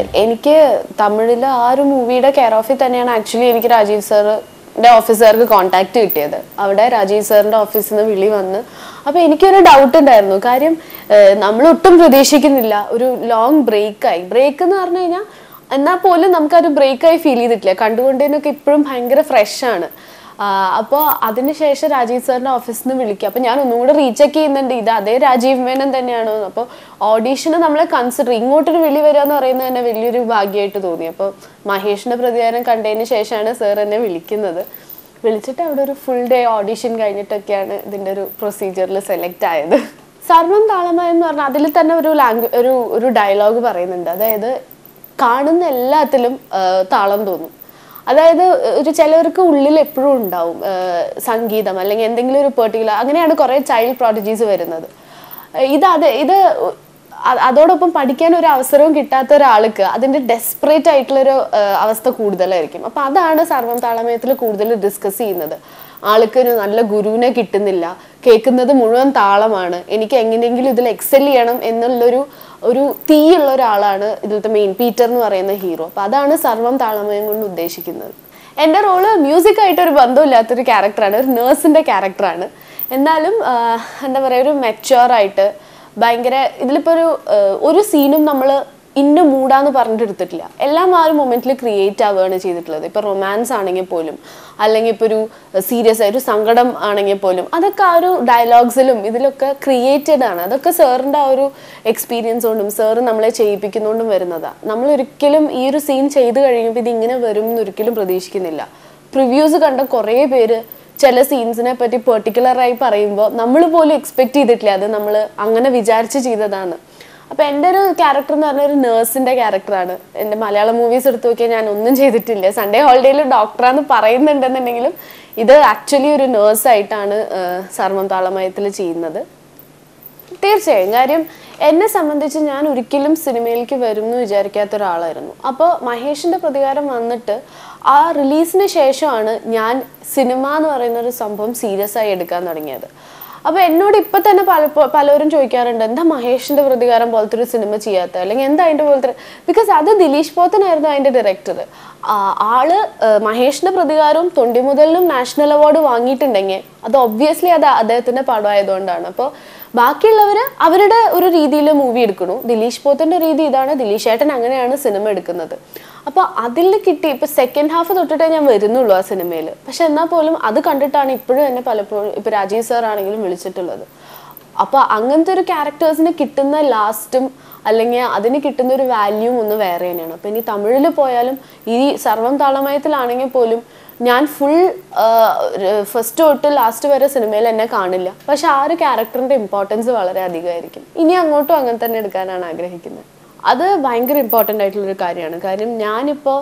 എനിക്ക് തമിഴിൽ ആ ഒരു മൂവിയുടെ കെയർ ഓഫിൽ തന്നെയാണ് ആക്ച്വലി എനിക്ക് രാജീവ് സാറിന്റെ ഓഫീസർക്ക് കോൺടാക്ട് കിട്ടിയത് അവിടെ രാജീവ് സാറിന്റെ ഓഫീസിൽ നിന്ന് വിളി വന്ന് അപ്പൊ എനിക്കൊരു ഡൗട്ട് ഉണ്ടായിരുന്നു കാര്യം നമ്മൾ ഒട്ടും പ്രതീക്ഷിക്കുന്നില്ല ഒരു ലോങ് ബ്രേക്കായി ബ്രേക്ക് എന്ന് പറഞ്ഞു കഴിഞ്ഞാൽ എന്നാൽ പോലും നമുക്കൊരു ബ്രേക്കായി ഫീൽ ചെയ്തിട്ടില്ല കണ്ടുകൊണ്ടേനൊക്കെ ഇപ്പോഴും ഭയങ്കര ഫ്രഷ് ആണ് അപ്പോൾ അതിനുശേഷം രാജീവ് സാറിന്റെ ഓഫീസിൽ നിന്ന് വിളിക്കുക അപ്പോൾ ഞാൻ ഒന്നും കൂടെ റീചെക്ക് ചെയ്യുന്നുണ്ട് ഇത് അതേ രാജീവ് മേനൻ തന്നെയാണോ അപ്പോൾ ഓഡീഷന് നമ്മളെ കൺസിഡർ ഇങ്ങോട്ടൊരു വിളി വരിക എന്ന് പറയുന്നത് തന്നെ വലിയൊരു ഭാഗ്യമായിട്ട് തോന്നി അപ്പോൾ മഹേഷിന്റെ പ്രതികാരം കണ്ടതിന് ശേഷമാണ് സാർ എന്നെ വിളിക്കുന്നത് വിളിച്ചിട്ട് അവിടെ ഒരു ഫുൾ ഡേ ഓഡീഷൻ കഴിഞ്ഞിട്ടൊക്കെയാണ് ഇതിന്റെ ഒരു പ്രൊസീജിയറിൽ സെലക്ട് ആയത് സർവം താളമയം എന്ന് പറഞ്ഞാൽ അതിൽ തന്നെ ഒരു ലാംഗ്വേജ് ഒരു ഒരു ഡയലോഗ് പറയുന്നുണ്ട് അതായത് കാണുന്ന എല്ലാത്തിലും ആ, താളം തോന്നും അതായത് ഒരു ചിലവർക്ക് ഉള്ളിൽ എപ്പോഴും ഉണ്ടാവും ആ, സംഗീതം അല്ലെങ്കിൽ എന്തെങ്കിലും ഒരു പെർട്ടിക്കുലർ അങ്ങനെയാണ് കുറേ ചൈൽഡ് പ്രോട്ടജീസ് വരുന്നത് ഇത് അത് ഇത് അ- അതോടൊപ്പം പഠിക്കാൻ ഒരു അവസരവും കിട്ടാത്ത ഒരാൾക്ക് അതിന്റെ ഡെസ്പറേറ്റ് ആയിട്ടുള്ളൊരു ആ, അവസ്ഥ കൂടുതലായിരിക്കും അപ്പൊ അതാണ് സർവം താളമയത്തിൽ കൂടുതൽ ഡിസ്കസ് ചെയ്യുന്നത് ആൾക്ക് ഒരു നല്ല ഗുരുവിനെ കിട്ടുന്നില്ല കേൾക്കുന്നത് മുഴുവൻ താളമാണ് എനിക്ക് എങ്ങനെയെങ്കിലും ഇതിൽ എക്സൽ ചെയ്യണം എന്നുള്ളൊരു ഒരു തീയുള്ള ഒരാളാണ് ഇതിലത്തെ മെയിൻ പീറ്റർ എന്ന് പറയുന്ന ഹീറോ അപ്പൊ അതാണ് സർവം താളമയം കൊണ്ട് ഉദ്ദേശിക്കുന്നത് എൻ്റെ റോള് മ്യൂസിക് ആയിട്ട് ഒരു ബന്ധമില്ലാത്തൊരു ക്യാരക്ടറാണ് ഒരു നേഴ്സിന്റെ ക്യാരക്ടറാണ് എന്നാലും ആ, എന്താ പറയുക ഒരു മെച്ചുവർ ആയിട്ട് ഭയങ്കര ഇതിലിപ്പോ ഒരു ആ, ഒരു സീനും നമ്മൾ ഇന്ന മൂടാന്ന് പറഞ്ഞിട്ട് എടുത്തിട്ടില്ല എല്ലാം ആ ഒരു മൊമെന്റിൽ ക്രിയേറ്റ് ആവുകയാണ് ചെയ്തിട്ടുള്ളത് ഇപ്പൊ റൊമാൻസ് ആണെങ്കിൽ പോലും അല്ലെങ്കിൽ ഇപ്പൊ ഒരു സീരിയസ് ആയ ഒരു സങ്കടം ആണെങ്കിൽ പോലും അതൊക്കെ ആ ഒരു ഡയലോഗ്സിലും ഇതിലൊക്കെ ക്രിയേറ്റഡ് ആണ് അതൊക്കെ സാറിന്റെ ആ ഒരു എക്സ്പീരിയൻസ് കൊണ്ടും സാറ് നമ്മളെ ചെയ്യിപ്പിക്കുന്നതുകൊണ്ടും വരുന്നതാ നമ്മൾ ഒരിക്കലും ഈ ഒരു സീൻ ചെയ്ത് കഴിയുമ്പോൾ ഇത് ഇങ്ങനെ വരും എന്ന് ഒരിക്കലും പ്രതീക്ഷിക്കുന്നില്ല പ്രിവ്യൂസ് കണ്ട കുറേ പേര് ചില സീൻസിനെ പറ്റി പെർട്ടിക്കുലറായി പറയുമ്പോൾ നമ്മൾ പോലും എക്സ്പെക്ട് ചെയ്തിട്ടില്ല അത് നമ്മൾ അങ്ങനെ വിചാരിച്ച് ചെയ്തതാണ് അപ്പൊ എൻ്റെ ഒരു ക്യാരക്ടർ എന്ന് പറഞ്ഞ ഒരു നേഴ്സിന്റെ ക്യാരക്ടറാണ് എൻ്റെ മലയാളം മൂവീസ് എടുത്തു നോക്കിയാൽ ഞാൻ ഒന്നും ചെയ്തിട്ടില്ല സൺഡേ ഹോളിഡേയിൽ ഡോക്ടറാന്ന് പറയുന്നുണ്ടെന്നുണ്ടെങ്കിലും ഇത് ആക്ച്വലി ഒരു നേഴ്സായിട്ടാണ് സർവം താളമയത്തിൽ ചെയ്യുന്നത് തീർച്ചയായും കാര്യം എന്നെ സംബന്ധിച്ച് ഞാൻ ഒരിക്കലും സിനിമയിലേക്ക് വരും എന്ന് വിചാരിക്കാത്ത ഒരാളായിരുന്നു അപ്പോൾ മഹേഷിന്റെ പ്രതികാരം വന്നിട്ട് ആ റിലീസിന് ശേഷമാണ് ഞാൻ സിനിമ എന്ന് പറയുന്ന ഒരു സംഭവം സീരിയസ് ആയി എടുക്കാൻ തുടങ്ങിയത് അപ്പോൾ എന്നോട് ഇപ്പൊ തന്നെ പല പലരും ചോദിക്കാറുണ്ട് എന്താ മഹേഷിന്റെ പ്രതികാരം പോലത്തെ ഒരു സിനിമ ചെയ്യാത്ത അല്ലെങ്കിൽ എന്താ അതിന്റെ പോലത്തെ ബിക്കോസ് അത് ദിലീഷ് പോത്തനായിരുന്നു അതിന്റെ ഡയറക്ടർ ആള് ആ, മഹേഷിന്റെ പ്രതികാരവും തൊണ്ടിമുതലിനും നാഷണൽ അവാർഡ് വാങ്ങിയിട്ടുണ്ടെങ്കിൽ അത് ഒബ്വിയസ്ലി അത് അദ്ദേഹത്തിന്റെ പടമായതുകൊണ്ടാണ് അപ്പോൾ ബാക്കിയുള്ളവര് അവരുടെ ഒരു രീതിയിൽ മൂവി എടുക്കണു ദിലീഷ് പോത്തിന്റെ രീതി ഇതാണ് ദിലീഷ് ഏട്ടൻ അങ്ങനെയാണ് സിനിമ എടുക്കുന്നത് അപ്പൊ അതിൽ കിട്ടി ഇപ്പൊ സെക്കൻഡ് ഹാഫ് തൊട്ടിട്ടേ ഞാൻ വരുന്നുള്ളൂ ആ സിനിമയിൽ പക്ഷെ എന്നാൽ പോലും അത് കണ്ടിട്ടാണ് ഇപ്പോഴും എന്നെ പലപ്പോഴും ഇപ്പൊ രാജീവ് സാർ ആണെങ്കിലും വിളിച്ചിട്ടുള്ളത് അപ്പൊ അങ്ങനത്തെ ഒരു ക്യാരക്ടേഴ്സിന് കിട്ടുന്ന ലാസ്റ്റും അല്ലെങ്കിൽ അതിന് കിട്ടുന്ന ഒരു വാല്യൂം ഒന്ന് വേറെ തന്നെയാണ് അപ്പൊ ഇനി തമിഴിൽ പോയാലും ഈ സർവം താളമയത്തിലാണെങ്കിൽ പോലും ഞാൻ ഫുൾ ഫസ്റ്റ് തൊട്ട് ലാസ്റ്റ് വരെ സിനിമയിൽ എന്നെ കാണില്ല പക്ഷെ ആ ഒരു ക്യാരക്ടറിന്റെ ഇമ്പോർട്ടൻസ് വളരെ അധികമായിരിക്കും ഇനി അങ്ങോട്ടും അങ്ങനെ തന്നെ എടുക്കാനാണ് ആഗ്രഹിക്കുന്നത് അത് ഭയങ്കര ഇമ്പോർട്ടൻ്റ് ആയിട്ടുള്ളൊരു കാര്യമാണ് കാര്യം ഞാനിപ്പോൾ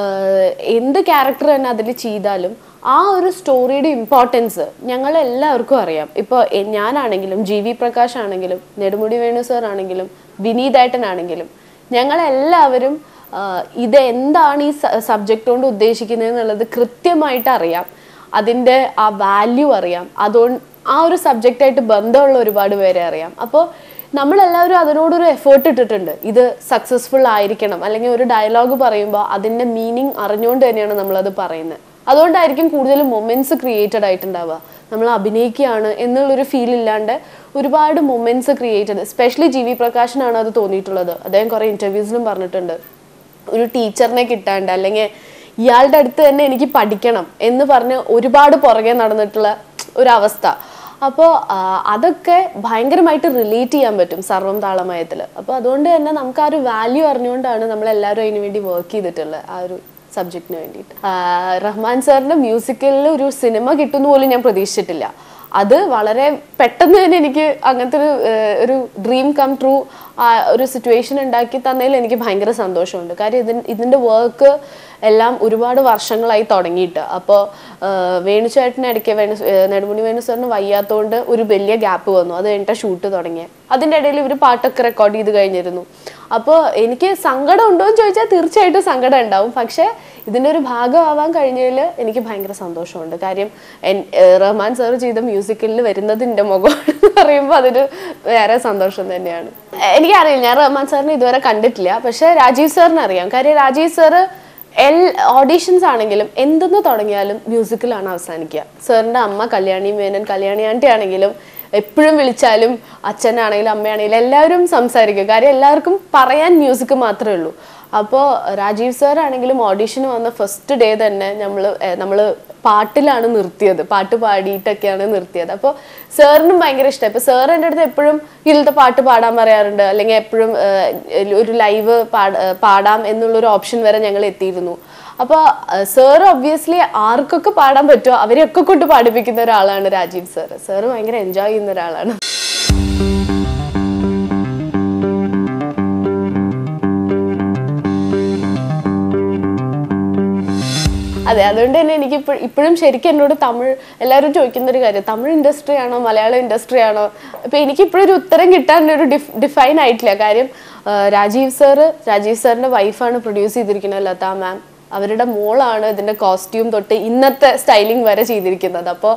എന്ത് ക്യാരക്ടർ തന്നെ അതിൽ ചെയ്താലും ആ ഒരു സ്റ്റോറിയുടെ ഇമ്പോർട്ടൻസ് ഞങ്ങൾ എല്ലാവർക്കും അറിയാം ഇപ്പോൾ ഞാനാണെങ്കിലും ജി വി പ്രകാശ് ആണെങ്കിലും നെടുമുടി വേണു സാർ ആണെങ്കിലും വിനീതേട്ടനാണെങ്കിലും ഞങ്ങളെല്ലാവരും ആഹ് ഇത് എന്താണ് ഈ സബ്ജക്റ്റ് കൊണ്ട് ഉദ്ദേശിക്കുന്നത് എന്നുള്ളത് കൃത്യമായിട്ട് അറിയാം അതിൻ്റെ ആ വാല്യൂ അറിയാം അതുകൊണ്ട് ആ ഒരു സബ്ജക്റ്റായിട്ട് ബന്ധമുള്ള ഒരുപാട് പേരെ അറിയാം അപ്പോൾ നമ്മളെല്ലാവരും അതിനോടൊരു എഫേർട്ട് ഇട്ടിട്ടുണ്ട് ഇത് സക്സസ്ഫുൾ ആയിരിക്കണം അല്ലെങ്കിൽ ഒരു ഡയലോഗ് പറയുമ്പോൾ അതിൻ്റെ മീനിങ് അറിഞ്ഞുകൊണ്ട് തന്നെയാണ് നമ്മളത് പറയുന്നത് അതുകൊണ്ടായിരിക്കും കൂടുതൽ മൊമെന്റ്സ് ക്രിയേറ്റഡ് ആയിട്ടുണ്ടാവുക നമ്മൾ അഭിനയിക്കുകയാണ് എന്നുള്ളൊരു ഫീൽ ഇല്ലാണ്ട് ഒരുപാട് moments created especially G V പ്രകാശനാണ് അത് തോന്നിയിട്ടുള്ളത് അദ്ദേഹം കുറേ ഇൻ്റർവ്യൂസിലും പറഞ്ഞിട്ടുണ്ട് ഒരു ടീച്ചറിനെ കിട്ടാണ്ട് അല്ലെങ്കിൽ ഇയാളുടെ അടുത്ത് തന്നെ എനിക്ക് പഠിക്കണം എന്ന് പറഞ്ഞ് ഒരുപാട് പുറകെ നടന്നിട്ടുള്ള ഒരു അവസ്ഥ അപ്പോൾ അതൊക്കെ ഭയങ്കരമായിട്ട് റിലേറ്റ് ചെയ്യാൻ പറ്റും സർവം താളമയത്തിൽ അപ്പോൾ അതുകൊണ്ട് തന്നെ നമുക്ക് ആ ഒരു വാല്യൂ അറിഞ്ഞുകൊണ്ടാണ് നമ്മളെല്ലാവരും അതിന് വേണ്ടി വർക്ക് ചെയ്തിട്ടുള്ളത് ആ ഒരു സബ്ജക്റ്റിന് വേണ്ടിയിട്ട് ആ, റഹ്മാൻ സാറിന്റെ മ്യൂസിക്കലിൽ ഒരു സിനിമ കിട്ടുന്ന പോലും ഞാൻ പ്രതീക്ഷിച്ചിട്ടില്ല അത് വളരെ പെട്ടെന്ന് തന്നെ എനിക്ക് അങ്ങനത്തെ ഒരു ഏഹ്, ഒരു ഡ്രീം കം ട്രൂ ഒരു സിറ്റുവേഷൻ ഉണ്ടാക്കി തന്നതിൽ എനിക്ക് ഭയങ്കര സന്തോഷമുണ്ട് കാര്യം ഇതിൻ ഇതിൻ്റെ വർക്ക് എല്ലാം ഒരുപാട് വർഷങ്ങളായി തുടങ്ങിയിട്ട് അപ്പോൾ വേണുചേട്ടന് ഇടയ്ക്ക് വേണു ഏഹ്, നെടുമുടി വേണു സാറിന് വയ്യാത്തതുകൊണ്ട് ഒരു വലിയ ഗ്യാപ്പ് വന്നു അത് കഴിഞ്ഞിട്ട് ഷൂട്ട് തുടങ്ങിയത് അതിൻ്റെ ഇടയിൽ ഇവർ പാട്ടൊക്കെ റെക്കോർഡ് ചെയ്ത് കഴിഞ്ഞിരുന്നു അപ്പോൾ എനിക്ക് സങ്കടം ഉണ്ടോ എന്ന് ചോദിച്ചാൽ തീർച്ചയായിട്ടും സങ്കടം ഉണ്ടാവും പക്ഷേ ഇതിൻ്റെ ഒരു ഭാഗമാവാൻ കഴിഞ്ഞതിൽ എനിക്ക് ഭയങ്കര സന്തോഷമുണ്ട് കാര്യം എൻ- ഏഹ് റഹ്മാൻ സാർ ചെയ്ത മ്യൂസിക്കലിൽ വരുന്നത് എൻ്റെ മുഖമാണ് എന്ന് പറയുമ്പോൾ അതൊരു വേറെ സന്തോഷം തന്നെയാണ് എനിക്കറിയില്ല ഞാൻ റഹ്മാൻ സാറിനെ ഇതുവരെ കണ്ടിട്ടില്ല പക്ഷേ രാജീവ് സാറിന് അറിയാം കാര്യം രാജീവ് സാറ് എൽ ഓഡീഷൻസ് ആണെങ്കിലും എന്തെന്ന് തുടങ്ങിയാലും മ്യൂസിക്കിലാണ് അവസാനിക്കുക സാറിൻ്റെ അമ്മ കല്യാണി മേനൻ കല്യാണി ആൻറ്റി ആണെങ്കിലും എപ്പോഴും വിളിച്ചാലും അച്ഛനാണെങ്കിലും അമ്മയാണെങ്കിലും എല്ലാവരും സംസാരിക്കും കാര്യം എല്ലാവർക്കും പറയാൻ മ്യൂസിക് മാത്രമേ ഉള്ളൂ അപ്പോൾ രാജീവ് സാർ ആണെങ്കിലും ഓഡീഷന് വന്ന ഫസ്റ്റ് ഡേ തന്നെ നമ്മൾ നമ്മൾ പാട്ടിലാണ് നിർത്തിയത് പാട്ട് പാടിയിട്ടൊക്കെയാണ് നിർത്തിയത് അപ്പോൾ സാറിനും ഭയങ്കര ഇഷ്ടമായി ഇപ്പോൾ സാർ എൻ്റെ അടുത്ത് എപ്പോഴും ഇതിലത്തെ പാട്ട് പാടാൻ പറയാറുണ്ട് അല്ലെങ്കിൽ എപ്പോഴും ഒരു ലൈവ് പാടാം എന്നുള്ളൊരു ഓപ്ഷൻ വരെ ഞങ്ങൾ എത്തിയിരുന്നു അപ്പോൾ സാർ ഒബ്വിയസ്ലി ആർക്കൊക്കെ പാടാൻ പറ്റുമോ അവരെയൊക്കെ കൊണ്ട് പാടിപ്പിക്കുന്ന ഒരാളാണ് രാജീവ് സാർ സാർ ഭയങ്കര എൻജോയ് ചെയ്യുന്ന ഒരാളാണ് അതെ അതുകൊണ്ട് തന്നെ എനിക്ക് ഇപ്പോഴും ഇപ്പോഴും ശരിക്കും എന്നോട് തമിഴ് എല്ലാവരും ചോദിക്കുന്ന ഒരു കാര്യം തമിഴ് ഇൻഡസ്ട്രി ആണോ മലയാളം ഇൻഡസ്ട്രി ആണോ ഇപ്പൊ എനിക്ക് ഇപ്പോഴും ഒരു ഉത്തരം കിട്ടാൻ ഒരു ഡിഫൈൻ ആയിട്ടില്ല കാര്യം ആ, രാജീവ് സാറ് രാജീവ് സാറിന്റെ വൈഫാണ് പ്രൊഡ്യൂസ് ചെയ്തിരിക്കുന്നത് ലത മാം അവരുടെ മോളാണ് ഇതിന്റെ കോസ്റ്റ്യൂം തൊട്ട് ഇന്നത്തെ സ്റ്റൈലിംഗ് വരെ ചെയ്തിരിക്കുന്നത് അപ്പോൾ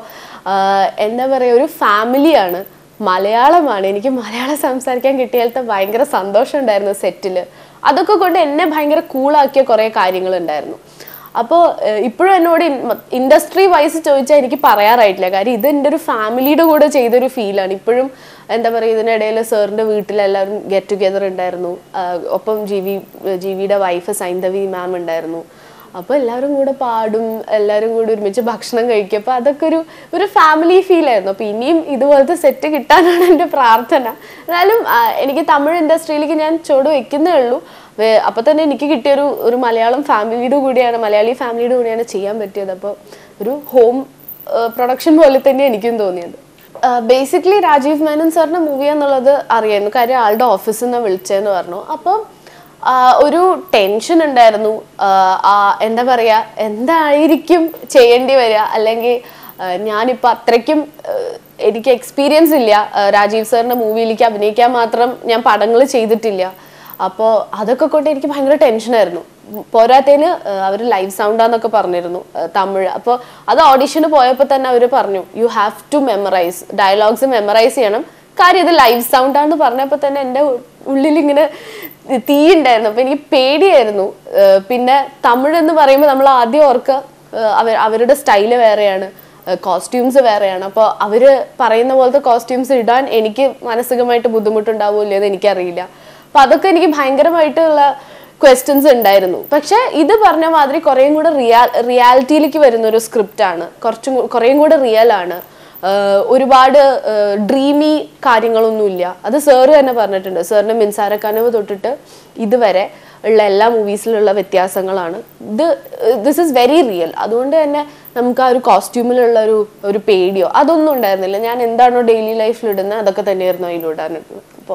എന്താ പറയുക ഒരു ഫാമിലിയാണ് മലയാളമാണ് എനിക്ക് മലയാളം സംസാരിക്കാൻ കിട്ടിയാലത്തെ ഭയങ്കര സന്തോഷം ഉണ്ടായിരുന്നു സെറ്റിൽ അതൊക്കെ കൊണ്ട് എന്നെ ഭയങ്കര കൂളാക്കിയ കുറേ കാര്യങ്ങളുണ്ടായിരുന്നു അപ്പോൾ ഇപ്പോഴും എന്നോട് ഇൻഡസ്ട്രി വൈസ് ചോദിച്ചാൽ എനിക്ക് പറയാറായിട്ടില്ല കാര്യം ഇത് എൻ്റെ ഒരു ഫാമിലിയുടെ കൂടെ ചെയ്തൊരു ഫീലാണ് ഇപ്പോഴും എന്താ പറയുക ഇതിനിടയിൽ സാറിൻ്റെ വീട്ടിലെല്ലാവരും ഗെറ്റ് ടുഗെദർ ഉണ്ടായിരുന്നു ആ, ഒപ്പം ജി വി ജി വിയുടെ വൈഫ് സൈന്ധവി മാം ഉണ്ടായിരുന്നു അപ്പോൾ എല്ലാവരും കൂടെ പാടും എല്ലാവരും കൂടി ഒരുമിച്ച് ഭക്ഷണം കഴിക്കും അപ്പോൾ അതൊക്കെ ഒരു ഒരു ഫാമിലി ഫീൽ ആയിരുന്നു അപ്പോൾ ഇനിയും ഇതുപോലത്തെ സെറ്റ് കിട്ടാനാണ് എൻ്റെ പ്രാർത്ഥന എന്നാലും ആ, എനിക്ക് തമിഴ് ഇൻഡസ്ട്രിയിലേക്ക് ഞാൻ ചുവട് വെക്കുന്നേ ഉള്ളൂ വേ- അപ്പൊ തന്നെ എനിക്ക് കിട്ടിയൊരു ഒരു മലയാളം ഫാമിലിയുടെ കൂടിയാണ് മലയാളി ഫാമിലിയുടെ കൂടിയാണ് ചെയ്യാൻ പറ്റിയത് അപ്പോൾ ഒരു ഹോം പ്രൊഡക്ഷൻ പോലെ തന്നെ എനിക്കും തോന്നിയത് ബേസിക്കലി രാജീവ് മേനൻ സാറിന്റെ മൂവി എന്നുള്ളത് അറിയായിരുന്നു കാര്യം ആളുടെ ഓഫീസിൽ നിന്ന് വിളിച്ചതെന്ന് പറഞ്ഞു അപ്പം ആ, ഒരു ടെൻഷൻ ഉണ്ടായിരുന്നു ആ, ആ, എന്താ പറയാ എന്തായിരിക്കും ചെയ്യേണ്ടി വരിക അല്ലെങ്കിൽ ആ, ഞാനിപ്പോൾ അത്രയ്ക്കും ആ, എനിക്ക് എക്സ്പീരിയൻസ് ഇല്ല ആ, രാജീവ് സാറിന്റെ മൂവിയിലേക്ക് അഭിനയിക്കാൻ മാത്രം ഞാൻ പടങ്ങൾ ചെയ്തിട്ടില്ല അപ്പോൾ അതൊക്കെ കൊണ്ട് എനിക്ക് ഭയങ്കര ടെൻഷനായിരുന്നു പോരാത്തതിന് അവർ ലൈവ് സൗണ്ടാന്നൊക്കെ പറഞ്ഞിരുന്നു ആ, തമിഴ് അപ്പോൾ അത് ഓഡിഷന് പോയപ്പോൾ തന്നെ അവർ പറഞ്ഞു you have to memorise dialogues memorise ചെയ്യണം കാര്യം ഇത് ലൈവ് സൗണ്ടാന്ന് പറഞ്ഞപ്പോൾ തന്നെ എൻ്റെ ഉള്ളിൽ ഇങ്ങനെ തീ ഉണ്ടായിരുന്നു അപ്പോൾ എനിക്ക് പേടിയായിരുന്നു ആ, പിന്നെ തമിഴ് എന്ന് പറയുമ്പോൾ നമ്മൾ ആദ്യം ഓർക്കുക ആ, അവർ അവരുടെ സ്റ്റൈല് വേറെയാണ് കോസ്റ്റ്യൂംസ് വേറെയാണ് അപ്പോൾ അവർ പറയുന്ന പോലത്തെ കോസ്റ്റ്യൂംസ് ഇടാൻ എനിക്ക് മാനസികമായിട്ട് ബുദ്ധിമുട്ടുണ്ടാവുമല്ലോ എന്ന് എനിക്കറിയില്ല അപ്പൊ അതൊക്കെ എനിക്ക് ഭയങ്കരമായിട്ടുള്ള ക്വസ്റ്റ്യൻസ് ഉണ്ടായിരുന്നു പക്ഷെ ഇത് പറഞ്ഞ മാതിരി കുറേയും കൂടെ റിയാ റിയാലിറ്റിയിലേക്ക് വരുന്ന ഒരു സ്ക്രിപ്റ്റ് ആണ് കുറച്ചും കൂ- കുറേയും കൂടെ റിയൽ ആണ് ആഹ് ഒരുപാട് ഡ്രീമി കാര്യങ്ങളൊന്നുമില്ല അത് സാറ് തന്നെ പറഞ്ഞിട്ടുണ്ട് സാറിന് മിൻസാരക്കനവ് തൊട്ടിട്ട് ഇതുവരെ ഉള്ള എല്ലാ മൂവീസിലുള്ള വ്യത്യാസങ്ങളാണ് ഇത് ദിസ് ഇസ് വെരി റിയൽ അതുകൊണ്ട് തന്നെ നമുക്ക് ആ ഒരു കോസ്റ്റ്യൂമിലുള്ള ഒരു ഒരു പേടിയോ അതൊന്നും ഉണ്ടായിരുന്നില്ല ഞാൻ എന്താണോ ഡെയിലി ലൈഫിൽ ഇടുന്നത് അതൊക്കെ തന്നെയായിരുന്നു അതിലിടാനിരുന്നത് അപ്പോൾ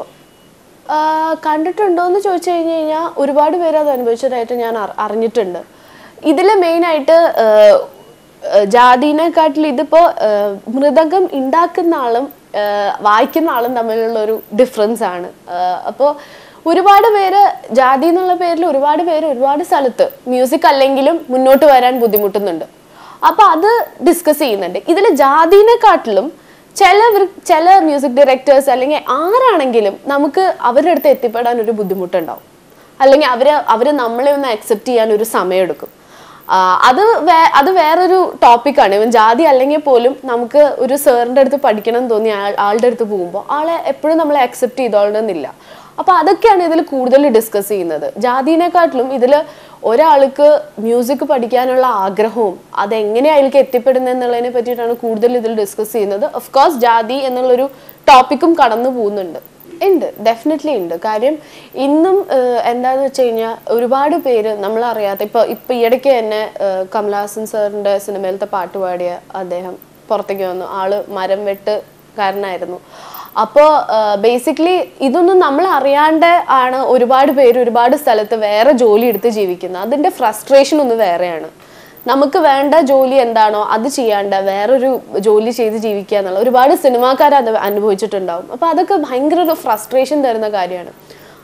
കണ്ടിട്ടുണ്ടോ എന്ന് ചോദിച്ചു കഴിഞ്ഞ് കഴിഞ്ഞാൽ ഒരുപാട് പേര് അത് അനുഭവിച്ചതായിട്ട് ഞാൻ അറി- അറിഞ്ഞിട്ടുണ്ട് ഇതിൽ മെയിനായിട്ട് ജാതിനെക്കാട്ടിൽ ഇതിപ്പോൾ മൃദംഗം ഉണ്ടാക്കുന്ന ആളും ആ, വായിക്കുന്ന ആളും തമ്മിലുള്ള ഒരു ഡിഫറൻസ് ആണ് അപ്പോൾ ഒരുപാട് പേര് ജാതി എന്നുള്ള പേരിൽ ഒരുപാട് പേര് ഒരുപാട് സ്ഥലത്ത് മ്യൂസിക് അല്ലെങ്കിലും മുന്നോട്ട് വരാൻ ബുദ്ധിമുട്ടുന്നുണ്ട് അപ്പൊ അത് ഡിസ്കസ് ചെയ്യുന്നുണ്ട് ഇതിൽ ജാതിനെക്കാട്ടിലും ചില ചില മ്യൂസിക് ഡയറക്ടേഴ്സ് അല്ലെങ്കിൽ ആരാണെങ്കിലും നമുക്ക് അവരുടെ അടുത്ത് എത്തിപ്പെടാൻ ഒരു ബുദ്ധിമുട്ടുണ്ടാവും അല്ലെങ്കിൽ അവര് അവര് നമ്മളെ ഒന്ന് അക്സെപ്റ്റ് ചെയ്യാൻ ഒരു സമയമെടുക്കും ആ, അത് വേ അത് വേറൊരു ടോപ്പിക്കാണ് ഇവൻ ജാതി അല്ലെങ്കിൽ പോലും നമുക്ക് ഒരു സാറിൻ്റെ അടുത്ത് പഠിക്കണം എന്ന് തോന്നി ആൾ ആളുടെ അടുത്ത് പോകുമ്പോൾ ആളെ എപ്പോഴും നമ്മളെ അക്സെപ്റ്റ് ചെയ്തോളണമെന്നില്ല അപ്പൊ അതൊക്കെയാണ് ഇതിൽ കൂടുതൽ ഡിസ്കസ് ചെയ്യുന്നത് ജാതിനെക്കാട്ടിലും ഇതിൽ ഒരാൾക്ക് മ്യൂസിക് പഠിക്കാനുള്ള ആഗ്രഹവും അതെങ്ങനെ അയാൾക്ക് എത്തിപ്പെടുന്നത് എന്നുള്ളതിനെ പറ്റിയിട്ടാണ് കൂടുതൽ ഇതിൽ ഡിസ്കസ് ചെയ്യുന്നത് ഓഫ് കോഴ്സ് ജാതി എന്നുള്ളൊരു ടോപ്പിക്കും കടന്നു പോകുന്നുണ്ട് ഉണ്ട് ഡെഫിനറ്റ്ലി ഉണ്ട് കാര്യം ഇന്നും ഏഹ്, എന്താന്ന് വെച്ച് കഴിഞ്ഞാൽ ഒരുപാട് പേര് നമ്മളറിയാത്ത ഇപ്പൊ ഇപ്പൊ ഈയിടയ്ക്ക് തന്നെ ഏഹ്, കമലഹാസൻ സാറിന്റെ സിനിമയിലത്തെ പാട്ട് പാടിയ അദ്ദേഹം പുറത്തേക്ക് വന്നു ആള് മരം വെട്ടുകാരനായിരുന്നു അപ്പോൾ ബേസിക്കലി ഇതൊന്നും നമ്മൾ അറിയാണ്ട് ആണ് ഒരുപാട് പേര് ഒരുപാട് സ്ഥലത്ത് വേറെ ജോലി എടുത്ത് ജീവിക്കുന്നത് അതിന്റെ ഫ്രസ്ട്രേഷൻ ഒന്ന് വേറെയാണ് നമുക്ക് വേണ്ട ജോലി എന്താണോ അത് ചെയ്യാണ്ട് വേറൊരു ജോലി ചെയ്ത് ജീവിക്കുക എന്നുള്ള ഒരുപാട് സിനിമാക്കാർ അത് അനുഭവിച്ചിട്ടുണ്ടാവും അപ്പൊ അതൊക്കെ ഭയങ്കര ഒരു ഫ്രസ്ട്രേഷൻ തരുന്ന കാര്യമാണ്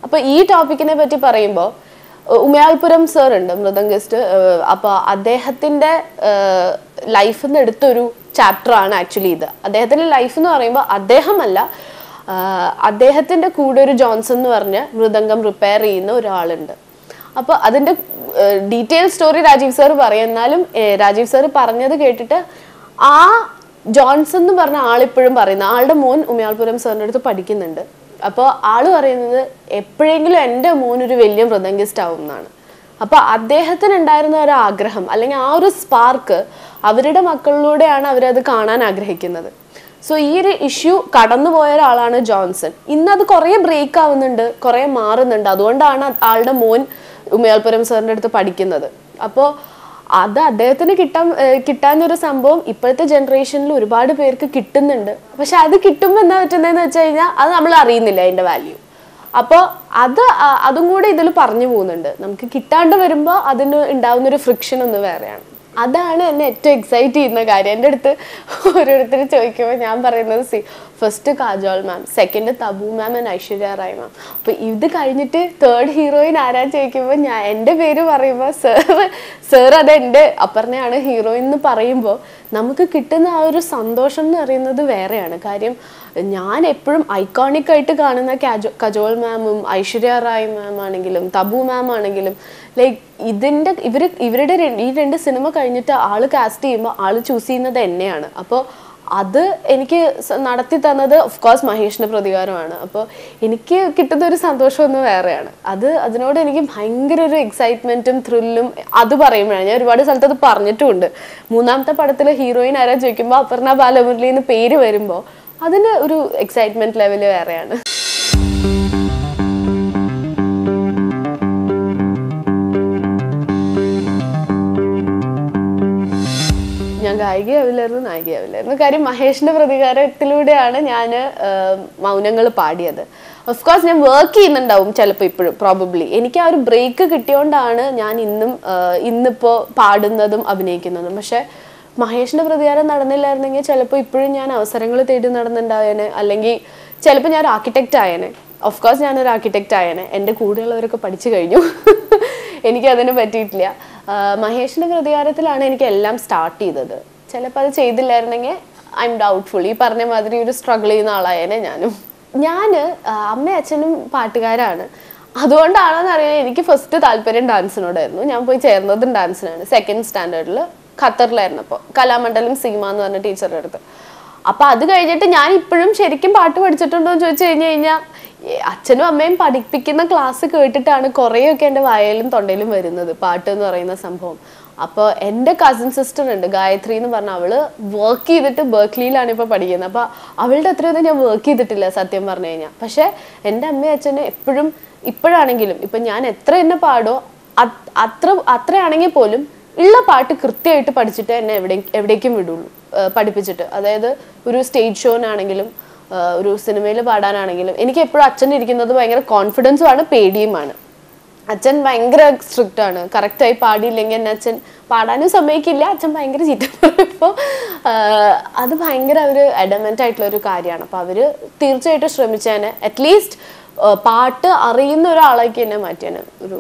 അപ്പൊ ഈ ടോപ്പിക്കിനെ പറ്റി പറയുമ്പോൾ ഉമയാൾപുരം സർ ഉണ്ട് മൃദംഗിസ്റ്റ് അപ്പൊ അദ്ദേഹത്തിന്റെ ലൈഫിൽ നിന്ന് എടുത്തൊരു ചാപ്റ്റർ ആണ് ആക്ച്വലി ഇത് അദ്ദേഹത്തിന്റെ ലൈഫ് എന്ന് പറയുമ്പോൾ അദ്ദേഹമല്ല ആഹ് അദ്ദേഹത്തിന്റെ കൂടെ ഒരു ജോൺസൺ എന്ന് പറഞ്ഞ മൃദംഗം റിപ്പയർ ചെയ്യുന്ന ഒരാളുണ്ട് അപ്പൊ അതിന്റെ ഡീറ്റെയിൽ സ്റ്റോറി രാജീവ് സാർ പറയും എന്നാലും ഏഹ്, രാജീവ് സാർ പറഞ്ഞത് കേട്ടിട്ട് ആ ജോൺസൺ എന്ന് പറഞ്ഞ ആളിപ്പോഴും പറയുന്ന ആളുടെ മോൻ ഉമയാൾപുരം സാറിൻ്റെ അടുത്ത് പഠിക്കുന്നുണ്ട് അപ്പോൾ ആള് പറയുന്നത് എപ്പോഴെങ്കിലും എൻ്റെ മോൻ ഒരു വലിയ മൃദംഗിസ്റ്റ് ആവും എന്നാണ് അപ്പൊ അദ്ദേഹത്തിന് ഉണ്ടായിരുന്ന ഒരു ആഗ്രഹം അല്ലെങ്കിൽ ആ ഒരു സ്പാർക്ക് അവരുടെ മക്കളിലൂടെയാണ് അവരത് കാണാൻ ആഗ്രഹിക്കുന്നത് സോ ഈ ഒരു ഇഷ്യൂ കടന്നുപോയ ഒരാളാണ് ജോൺസൺ ഇന്ന് അത് കുറേ ബ്രേക്ക് ആവുന്നുണ്ട് കുറേ മാറുന്നുണ്ട് അതുകൊണ്ടാണ് ആളുടെ മോൻ ഉമയാൽപുരം സാറിൻ്റെ അടുത്ത് പഠിക്കുന്നത് അപ്പോൾ അത് അദ്ദേഹത്തിന് കിട്ടാൻ ഏഹ് കിട്ടാനൊരു സംഭവം ഇപ്പോഴത്തെ ജനറേഷനിൽ ഒരുപാട് പേർക്ക് കിട്ടുന്നുണ്ട് പക്ഷെ അത് കിട്ടുമ്പോൾ എന്താ പറ്റുന്നതെന്ന് വെച്ച് കഴിഞ്ഞാൽ അത് നമ്മൾ അറിയുന്നില്ല അതിന്റെ വാല്യൂ അപ്പോൾ അത് ആ- അതും കൂടെ ഇതിൽ പറഞ്ഞു പോകുന്നുണ്ട് നമുക്ക് കിട്ടാണ്ട് വരുമ്പോൾ അതിന് ഉണ്ടാവുന്ന ഒരു ഫ്രിക്ഷൻ ഒന്ന് വേറെയാണ് അതാണ് എന്നെ ഏറ്റവും എക്സൈറ്റ് ചെയ്യുന്ന കാര്യം എൻ്റെ അടുത്ത് ഓരോരുത്തർ ചോദിക്കുമ്പോൾ ഞാൻ പറയുന്നത് see first Kajol ma'am second Tabu ma'am and Aishwarya Rai ma'am അപ്പോൾ ഇത് കഴിഞ്ഞിട്ട് തേർഡ് ഹീറോയിൻ ആരാന്ന് ചോദിക്കുമ്പോൾ ഞാൻ എൻ്റെ പേര് പറയുമ്പോൾ സർ സർ അത് എൻ്റെ അപ്പറിനെയാണ് ഹീറോയിൻ എന്ന് പറയുമ്പോൾ നമുക്ക് കിട്ടുന്ന ആ ഒരു സന്തോഷം എന്ന് പറയുന്നത് വേറെയാണ് കാര്യം ഞാൻ എപ്പോഴും ഐക്കോണിക് ആയിട്ട് കാണുന്ന കാജോ കജോൾ മാമും ഐശ്വര്യ റായ് മാം ആണെങ്കിലും തബു മാം ആണെങ്കിലും ലൈക്ക് ഇതിൻ്റെ ഇവർ ഇവരുടെ രെ- ഈ രണ്ട് സിനിമ കഴിഞ്ഞിട്ട് ആള് കാസ്റ്റ് ചെയ്യുമ്പോൾ ആള് ചൂസ് ചെയ്യുന്നത് എന്നെയാണ് അപ്പോൾ അത് എനിക്ക് സ- നടത്തി തന്നത് ഓഫ് കോഴ്സ് മഹേഷിന്റെ പ്രതികാരമാണ് അപ്പോൾ എനിക്ക് കിട്ടുന്ന ഒരു സന്തോഷം ഒന്ന് വേറെയാണ് അത് അതിനോട് എനിക്ക് ഭയങ്കര ഒരു എക്സൈറ്റ്മെന്റും ത്രില്ലും അത് പറയുമ്പോഴാണ് ഞാൻ ഒരുപാട് സ്ഥലത്ത് അത് പറഞ്ഞിട്ടുമുണ്ട് മൂന്നാമത്തെ പടത്തിൽ ഹീറോയിൻ ആരാ ചോദിക്കുമ്പോൾ അപർണ ബാലമുരളി എന്ന് പേര് വരുമ്പോൾ അതിന് ഒരു എക്സൈറ്റ്മെന്റ് ലെവൽ വേറെയാണ് ഞാൻ ഗായികയാവില്ലായിരുന്നു നായികയാവില്ലായിരുന്നു കാര്യം മഹേഷിന്റെ പ്രതികാരത്തിലൂടെയാണ് ഞാൻ മൗനങ്ങൾ പാടിയത് ഓഫ് കോഴ്സ് ഞാൻ വർക്ക് ചെയ്യുന്നുണ്ടാവും ചിലപ്പോൾ ഇപ്പോഴും പ്രോബബ്ലി എനിക്ക് ആ ഒരു ബ്രേക്ക് കിട്ടിയോണ്ടാണ് ഞാൻ ഇന്നും ആഹ് ഇന്നിപ്പോ പാടുന്നതും അഭിനയിക്കുന്നതും പക്ഷെ മഹേഷിന്റെ പ്രതികാരം നടന്നില്ലായിരുന്നെങ്കിൽ ചിലപ്പോൾ ഇപ്പോഴും ഞാൻ അവസരങ്ങൾ തേടി നടന്നിട്ടുണ്ടായേനെ അല്ലെങ്കിൽ ചിലപ്പോൾ ഞാൻ ഒരു ആർക്കിടെക്റ്റ് ആയേനെ ഓഫ് കോഴ്സ് ഞാനൊരു ആർക്കിടെക്റ്റ് ആയേനെ എൻ്റെ കൂടെയുള്ളവരൊക്കെ പഠിച്ചു കഴിഞ്ഞു എനിക്ക് അതിന് പറ്റിയിട്ടില്ല ആഹ് മഹേഷിന്റെ പ്രതികാരത്തിലാണ് എനിക്ക് എല്ലാം സ്റ്റാർട്ട് ചെയ്തത് ചിലപ്പോൾ അത് ചെയ്തില്ലായിരുന്നെങ്കിൽ ഐ എം ഡൗട്ട്ഫുൾ ഈ പറഞ്ഞ മാതിരി ഒരു സ്ട്രഗിൾ ചെയ്യുന്ന ആളായേനെ ഞാനും ഞാൻ അമ്മയും അച്ഛനും പാട്ടുകാരാണ് അതുകൊണ്ടാണെന്ന് അറിയാൻ എനിക്ക് ഫസ്റ്റ് താല്പര്യം ഡാൻസിനോടായിരുന്നു ഞാൻ പോയി ചേർന്നതും ഡാൻസിനാണ് സെക്കൻഡ് സ്റ്റാൻഡേർഡിൽ ഖത്തറിലായിരുന്നപ്പോൾ കലാമണ്ഡലം സീമ എന്ന് പറഞ്ഞ ടീച്ചറുടെ അടുത്ത് അപ്പൊ അത് കഴിഞ്ഞിട്ട് ഞാൻ ഇപ്പോഴും ശരിക്കും പാട്ട് പഠിച്ചിട്ടുണ്ടോ എന്ന് ചോദിച്ചു കഴിഞ്ഞു കഴിഞ്ഞാൽ അച്ഛനും അമ്മയും പഠിപ്പിക്കുന്ന ക്ലാസ് കേട്ടിട്ടാണ് കുറേയൊക്കെ എൻ്റെ വായയിലും തൊണ്ടയിലും വരുന്നത് പാട്ട് എന്ന് പറയുന്ന സംഭവം അപ്പോൾ എൻ്റെ കസിൻ സിസ്റ്റർ ഉണ്ട് ഗായത്രി എന്ന് പറഞ്ഞ അവള് വർക്ക് ചെയ്തിട്ട് ബർക്ക്ലിയിലാണ് ഇപ്പോൾ പഠിക്കുന്നത് അപ്പോൾ അവളുടെ അത്രയൊന്നും ഞാൻ വർക്ക് ചെയ്തിട്ടില്ല സത്യം പറഞ്ഞു കഴിഞ്ഞാൽ പക്ഷേ എൻ്റെ അമ്മയും അച്ഛനും എപ്പോഴും ഇപ്പോഴാണെങ്കിലും ഇപ്പം ഞാൻ എത്ര എന്നെ പാടോ അത് അത്ര അത്രയാണെങ്കിൽ പോലും ഉള്ള പാട്ട് കൃത്യമായിട്ട് പഠിച്ചിട്ട് എന്നെ എവിടെ എവിടേക്കും വിടുള്ളൂ ഏഹ് പഠിപ്പിച്ചിട്ട് അതായത് ഒരു സ്റ്റേജ് ഷോനാണെങ്കിലും ഏഹ് ഒരു സിനിമയിൽ പാടാനാണെങ്കിലും എനിക്ക് എപ്പോഴും അച്ഛൻ ഇരിക്കുന്നത് ഭയങ്കര കോൺഫിഡൻസും ആണ് പേടിയുമാണ് അച്ഛൻ ഭയങ്കര സ്ട്രിക്റ്റ് ആണ് കറക്റ്റായി പാടിയില്ലെങ്കിൽ എന്നെ അച്ഛൻ പാടാനും സമ്മതിക്കില്ല അച്ഛൻ ഭയങ്കര ചീത്ത അപ്പോൾ അത് ഭയങ്കര ഒരു അഡമെന്റ് ആയിട്ടുള്ള ഒരു കാര്യമാണ് അപ്പോൾ അവര് തീർച്ചയായിട്ടും ശ്രമിച്ചേനെ അറ്റ്ലീസ്റ്റ് പാട്ട് അറിയുന്ന ഒരാളേക്ക് എന്നെ മാറ്റിയേനെ ഒരു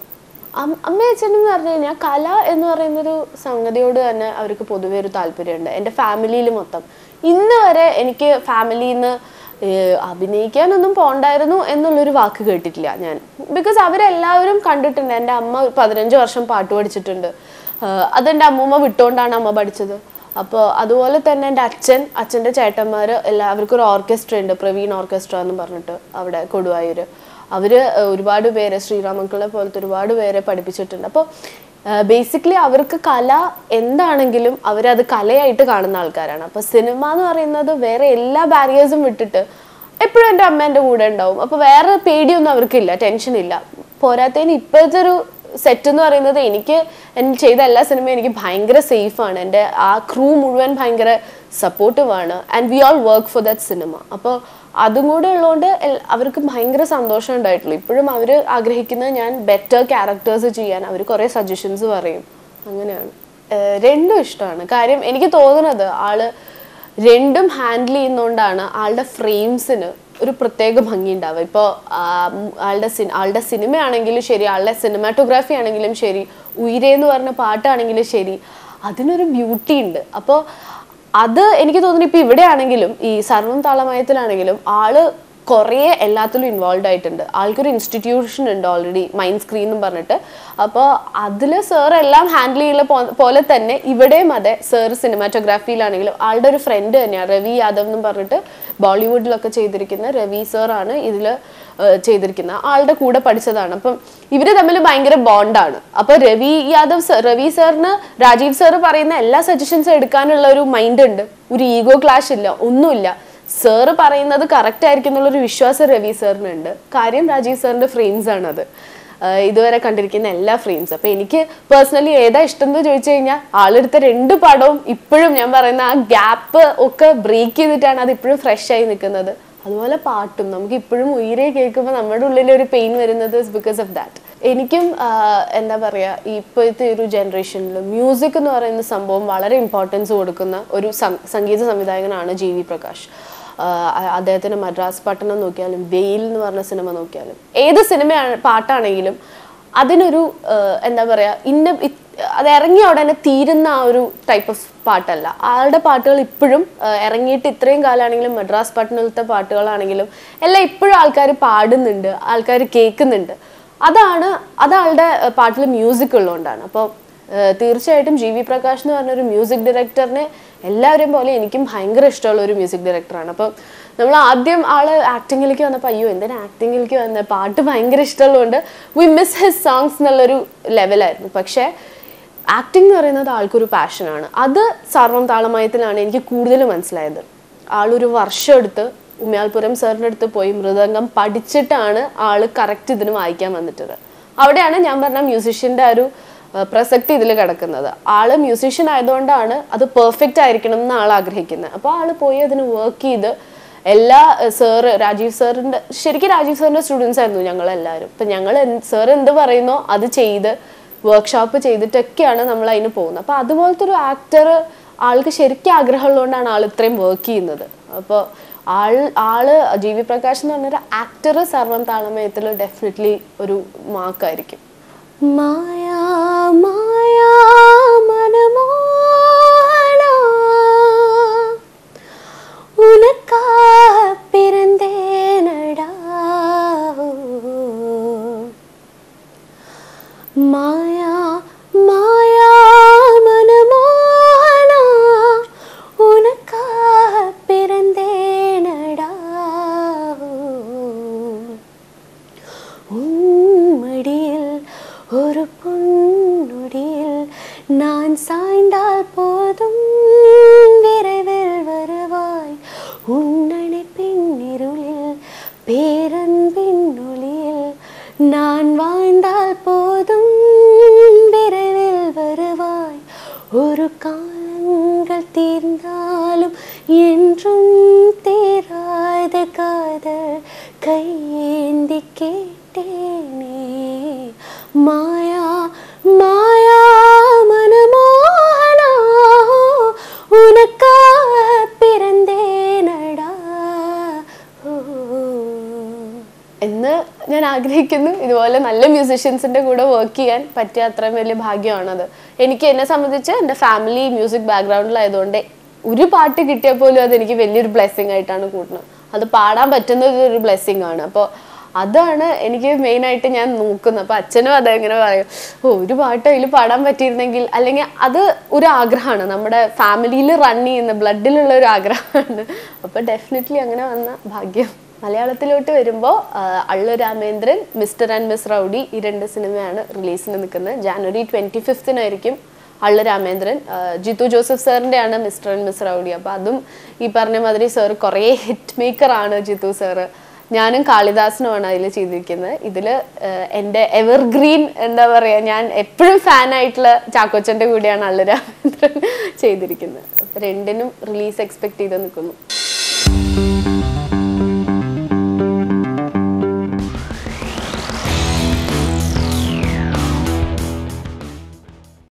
അം- അമ്മയും അച്ഛനും എന്ന് പറഞ്ഞു കഴിഞ്ഞാൽ കല എന്ന് പറയുന്നൊരു സംഗതിയോട് തന്നെ അവർക്ക് പൊതുവെ ഒരു താല്പര്യമുണ്ട് എൻ്റെ ഫാമിലിയിൽ മൊത്തം ഇന്ന് വരെ എനിക്ക് ഫാമിലിയിൽ നിന്ന് അഭിനയിക്കാനൊന്നും പോണ്ടായിരുന്നു എന്നുള്ളൊരു വാക്ക് കേട്ടിട്ടില്ല ഞാൻ ബിക്കോസ് അവരെല്ലാവരും കണ്ടിട്ടുണ്ട് എൻ്റെ അമ്മ പതിനഞ്ച് വർഷം പാട്ട് പഠിച്ചിട്ടുണ്ട് ആഹ് അതെൻ്റെ അമ്മൂമ്മ വിട്ടുകൊണ്ടാണ് അമ്മ പഠിച്ചത് അപ്പോൾ അതുപോലെ തന്നെ എൻ്റെ അച്ഛൻ അച്ഛൻ്റെ ചേട്ടന്മാർ എല്ലാവർക്കും ഒരു ഓർക്കസ്ട്ര ഉണ്ട് പ്രവീൺ ഓർക്കസ്ട്ര എന്ന് പറഞ്ഞിട്ട് അവിടെ കൊടുവായൂർ അവര് ഒരുപാട് പേരെ ശ്രീരാമക്കളെ പോലത്തെ ഒരുപാട് പേരെ പഠിപ്പിച്ചിട്ടുണ്ട് അപ്പോൾ ബേസിക്കലി അവർക്ക് കല എന്താണെങ്കിലും അവരത് കലയായിട്ട് കാണുന്ന ആൾക്കാരാണ് അപ്പോൾ സിനിമ എന്ന് പറയുന്നത് വേറെ എല്ലാ ബാരിയേഴ്സും വിട്ടിട്ട് എപ്പോഴും എൻ്റെ അമ്മ എൻ്റെ കൂടെ ഉണ്ടാവും അപ്പോൾ വേറെ പേടിയൊന്നും അവർക്കില്ല ടെൻഷൻ ഇല്ല പോരാത്തതിന് ഇപ്പോഴത്തെ ഒരു സെറ്റ് എന്ന് പറയുന്നത് എനിക്ക് എൻ ചെയ്ത എല്ലാ സിനിമയും എനിക്ക് ഭയങ്കര സേഫാണ് എൻ്റെ ആ ക്രൂ മുഴുവൻ ഭയങ്കര സപ്പോർട്ടീവ് ആണ് and we all work for that cinema അപ്പോൾ അതും കൂടെ ഉള്ളതുകൊണ്ട് എൽ- അവർക്ക് ഭയങ്കര സന്തോഷം ഉണ്ടായിട്ടുള്ളൂ ഇപ്പോഴും അവർ ആഗ്രഹിക്കുന്നത് ഞാൻ ബെറ്റർ ക്യാരക്ടേഴ്സ് ചെയ്യാൻ അവർ കുറേ സജഷൻസ് പറയും അങ്ങനെയാണ് ഏഹ് രണ്ടും ഇഷ്ടമാണ് കാര്യം എനിക്ക് തോന്നുന്നത് ആള് രണ്ടും ഹാൻഡിൽ ചെയ്യുന്നതുകൊണ്ടാണ് ആളുടെ ഫ്രെയിംസിന് ഒരു പ്രത്യേക ഭംഗി ഉണ്ടാവുക ഇപ്പോൾ ആളുടെ സിനി ആളുടെ സിനിമയാണെങ്കിലും ശരി ആളുടെ സിനിമാറ്റോഗ്രാഫി ആണെങ്കിലും ശരി ഉയരെ എന്ന് പറഞ്ഞ പാട്ടാണെങ്കിലും ശരി അതിനൊരു ബ്യൂട്ടി ഉണ്ട് അപ്പോൾ അത് എനിക്ക് തോന്നുന്നു ഇപ്പൊ ഇവിടെ ആണെങ്കിലും ഈ സർവം താളമയത്തിലാണെങ്കിലും ആള് കുറേ എല്ലാത്തിലും ഇൻവോൾവ് ആയിട്ടുണ്ട് ആൾക്കൊരു ഇൻസ്റ്റിറ്റ്യൂഷൻ ഉണ്ട് ഓൾറെഡി മൈൻഡ് സ്ക്രീൻ എന്ന് പറഞ്ഞിട്ട് അപ്പോൾ അതിൽ സാർ എല്ലാം ഹാൻഡിൽ ചെയ്യുന്ന പോ- പോലെ തന്നെ ഇവിടെയും അതെ സാർ സിനിമാറ്റോഗ്രാഫിയിലാണെങ്കിലും ആളുടെ ഒരു ഫ്രണ്ട് തന്നെയാണ് രവി യാദവ് എന്ന് പറഞ്ഞിട്ട് ബോളിവുഡിലൊക്കെ ചെയ്തിരിക്കുന്ന രവി സാർ ആണ് ഇതിൽ ചെയ്തിരിക്കുന്നത് ആളുടെ കൂടെ പഠിച്ചതാണ് അപ്പം ഇവര് തമ്മിൽ ഭയങ്കര ബോണ്ടാണ് അപ്പൊ രവി യാദവ് സർ രവി സാറിന് രാജീവ് സാർ പറയുന്ന എല്ലാ സജഷൻസും എടുക്കാനുള്ള ഒരു മൈൻഡ് ഉണ്ട് ഒരു ഈഗോ ക്ലാഷ് ഇല്ല ഒന്നുമില്ല സാറ് പറയുന്നത് കറക്റ്റ് ആയിരിക്കും എന്നുള്ളൊരു വിശ്വാസം രവി സാറിനുണ്ട് കാര്യം രാജീവ് സാറിന്റെ ഫ്രെയിംസ് ആണത് ആഹ് ഇതുവരെ കണ്ടിരിക്കുന്ന എല്ലാ ഫ്രെയിംസ് അപ്പൊ എനിക്ക് പേഴ്സണലി ഏതാ ഇഷ്ടം എന്ന് ചോദിച്ചു കഴിഞ്ഞാൽ ആളെടുത്ത രണ്ട് പടവും ഇപ്പോഴും ഞാൻ പറയുന്ന ആ ഗ്യാപ്പ് ഒക്കെ ബ്രേക്ക് ചെയ്തിട്ടാണ് അത് ഇപ്പോഴും ഫ്രഷ് ആയി നിൽക്കുന്നത് അതുപോലെ പാട്ടും നമുക്ക് ഇപ്പോഴും ഉയരെ കേൾക്കുമ്പോൾ നമ്മുടെ ഉള്ളിൽ ഒരു പെയിൻ വരുന്നത് ബിക്കോസ് ഓഫ് ദാറ്റ് എനിക്കും ആഹ് എന്താ പറയുക ഇപ്പോഴത്തെ ഒരു ജനറേഷനിൽ മ്യൂസിക് എന്ന് പറയുന്ന സംഭവം വളരെ ഇമ്പോർട്ടൻസ് കൊടുക്കുന്ന ഒരു സം- സംഗീത സംവിധായകനാണ് ജി വി പ്രകാശ് ആഹ് അദ്ദേഹത്തിന്റെ മദ്രാസ് പട്ടണം നോക്കിയാലും വെയിൽ എന്ന് പറഞ്ഞ സിനിമ നോക്കിയാലും ഏത് സിനിമയാണ് പാട്ടാണെങ്കിലും അതിനൊരു ആഹ് എന്താ പറയാ ഇന്ന ഇത്- അത് ഇറങ്ങിയ ഉടനെ തീരുന്ന ആ ഒരു ടൈപ്പ് ഓഫ് പാട്ടല്ല ആളുടെ പാട്ടുകൾ ഇപ്പോഴും ആഹ് ഇറങ്ങിയിട്ട് ഇത്രയും കാലമാണെങ്കിലും മദ്രാസ് പട്ടണത്തെ പാട്ടുകളാണെങ്കിലും എല്ലാം ഇപ്പോഴും ആൾക്കാർ പാടുന്നുണ്ട് ആൾക്കാർ കേൾക്കുന്നുണ്ട് അതാണ് അതാളുടെ പാട്ടിൽ മ്യൂസിക് ഉള്ളതുകൊണ്ടാണ് അപ്പോൾ തീർച്ചയായിട്ടും ജി വി പ്രകാശ് എന്ന് പറഞ്ഞ ഒരു മ്യൂസിക് ഡയറക്ടറിനെ എല്ലാവരെയും പോലെ എനിക്കും ഭയങ്കര ഇഷ്ടമുള്ള ഒരു മ്യൂസിക് ഡയറക്ടറാണ് അപ്പം നമ്മൾ ആദ്യം ആള് ആക്ടിങ്ങിലേക്ക് വന്നപ്പോൾ അയ്യോ എന്തിനാ ആക്ടിങ്ങിലേക്ക് വന്നത് പാട്ട് ഭയങ്കര ഇഷ്ടമുള്ളതുകൊണ്ട് വി മിസ് ഹിസ് സോങ്സ് എന്നുള്ളൊരു ലെവലായിരുന്നു പക്ഷേ ആക്ടിംഗ് എന്ന് പറയുന്നത് ആൾക്കൊരു പാഷനാണ് അത് സർവം താളമയത്തിലാണ് എനിക്ക് കൂടുതൽ മനസ്സിലായത് ആളൊരു വർഷം എടുത്ത് ഉമ്യാൽപുരം സാറിൻ്റെ അടുത്ത് പോയി മൃദംഗം പഠിച്ചിട്ടാണ് ആള് കറക്റ്റ് ഇതിന് വായിക്കാൻ വന്നിട്ടത് അവിടെയാണ് ഞാൻ പറഞ്ഞ മ്യൂസിഷ്യൻ്റെ ഒരു ആ, പ്രസക്തി ഇതിൽ കിടക്കുന്നത് ആള് മ്യൂസീഷ്യൻ ആയതുകൊണ്ടാണ് അത് പെർഫെക്റ്റ് ആയിരിക്കണം എന്ന് ആൾ ആഗ്രഹിക്കുന്നത് അപ്പോൾ ആള് പോയി അതിന് വർക്ക് ചെയ്ത് എല്ലാ സാറ് രാജീവ് സാറിൻ്റെ ശരിക്കും രാജീവ് സാറിൻ്റെ സ്റ്റുഡൻസ് ആയിരുന്നു ഞങ്ങളെല്ലാവരും അപ്പം ഞങ്ങൾ സാർ എന്ത് പറയുന്നോ അത് ചെയ്ത് വർക്ക്ഷോപ്പ് ചെയ്തിട്ടൊക്കെയാണ് നമ്മൾ അതിന് പോകുന്നത് അപ്പോൾ അതുപോലത്തെ ഒരു ആക്ടർ ആൾക്ക് ശരിക്കും ആഗ്രഹമുള്ളതുകൊണ്ടാണ് ആൾ ഇത്രയും വർക്ക് ചെയ്യുന്നത് അപ്പോൾ ആൾ ആള് ജി വി പ്രകാശ് എന്ന് പറഞ്ഞൊരു ആക്ടർ സർവം താളമയത്തിൽ ഡെഫിനറ്റ്ലി ഒരു മാർക്കായിരിക്കും മായാ മായാ മനമോഹനാ உனக்கா பிறந்தேனடா மாயா மாயா மனமோகனா உனக்கா பிறந்தேனடா உம்மடியில் ஒரு பொன்னொடியில் நான் சாய்ந்தால் போதும் விரைவில் வருவாய் உன்னணைப்பின் இருளில் பேரன்பின் ஒளியில் நான் வாழ்ந்தால் போதும் விரைவில் வருவாய் ஒரு காலங்கள் தீர்ந்தாலும் என்றும் தீராத காதல் கையேந்தி கேட்டேனே மாயா மாயா மனமோகனா உனக்கா பிறந்தேனடா ഓ എന്ന് ഞാൻ ആഗ്രഹിക്കുന്നു ഇതുപോലെ നല്ല മ്യൂസീഷ്യൻസിന്റെ കൂടെ വർക്ക് ചെയ്യാൻ പറ്റിയ അത്രയും വലിയ ഭാഗ്യമാണത് എനിക്ക് എന്നെ സംബന്ധിച്ച് എൻ്റെ ഫാമിലി മ്യൂസിക് ബാക്ക്ഗ്രൗണ്ടിലായതുകൊണ്ട് ഒരു പാട്ട് കിട്ടിയാൽ പോലും അത് എനിക്ക് വലിയൊരു ബ്ലെസ്സിങ് ആയിട്ടാണ് കൂട്ടുന്നത് അത് പാടാൻ പറ്റുന്നത് ഒരു ബ്ലെസ്സിങ് ആണ് അപ്പോൾ അതാണ് എനിക്ക് മെയിൻ ആയിട്ട് ഞാൻ നോക്കുന്നത് അപ്പൊ അച്ഛനും അതെ ഇങ്ങനെ പറയും ഓ ഒരു പാട്ട് അതിൽ പാടാൻ പറ്റിയിരുന്നെങ്കിൽ അല്ലെങ്കിൽ അത് ഒരു ആഗ്രഹമാണ് നമ്മുടെ ഫാമിലിയിൽ റൺ ചെയ്യുന്ന ബ്ലഡിലുള്ള ഒരു ആഗ്രഹമാണ് അപ്പൊ ഡെഫിനറ്റ്ലി അങ്ങനെ വന്ന ഭാഗ്യം മലയാളത്തിലോട്ട് വരുമ്പോൾ അള്ളു രാമേന്ദ്രൻ മിസ്റ്റർ ആൻഡ് മിസ് റൗഡി ഈ രണ്ട് സിനിമയാണ് റിലീസിന് നിൽക്കുന്നത് ജാനുവരി ട്വന്റി ഫിഫ്തിനായിരിക്കും അള്ളു രാമേന്ദ്രൻ ആ, ജിത്തു ജോസഫ് സാറിൻ്റെ ആണ് മിസ്റ്റർ ആൻഡ് മിസ് റൗഡി അപ്പോൾ അതും ഈ പറഞ്ഞ മാതിരി സാർ കുറേ ഹിറ്റ് മേക്കർ ആണ് ജിത്തു സാറ് ഞാനും കാളിദാസനുമാണ് അതിൽ ചെയ്തിരിക്കുന്നത് ഇതിൽ എൻ്റെ എവർഗ്രീൻ എന്താ പറയുക ഞാൻ എപ്പോഴും ഫാൻ ആയിട്ടുള്ള ചാക്കോച്ചൻ്റെ കൂടെയാണ് അള്ളു രാമേന്ദ്രൻ ചെയ്തിരിക്കുന്നത് അപ്പോൾ രണ്ടിനും റിലീസ് എക്സ്പെക്ട് ചെയ്ത് നിൽക്കുന്നു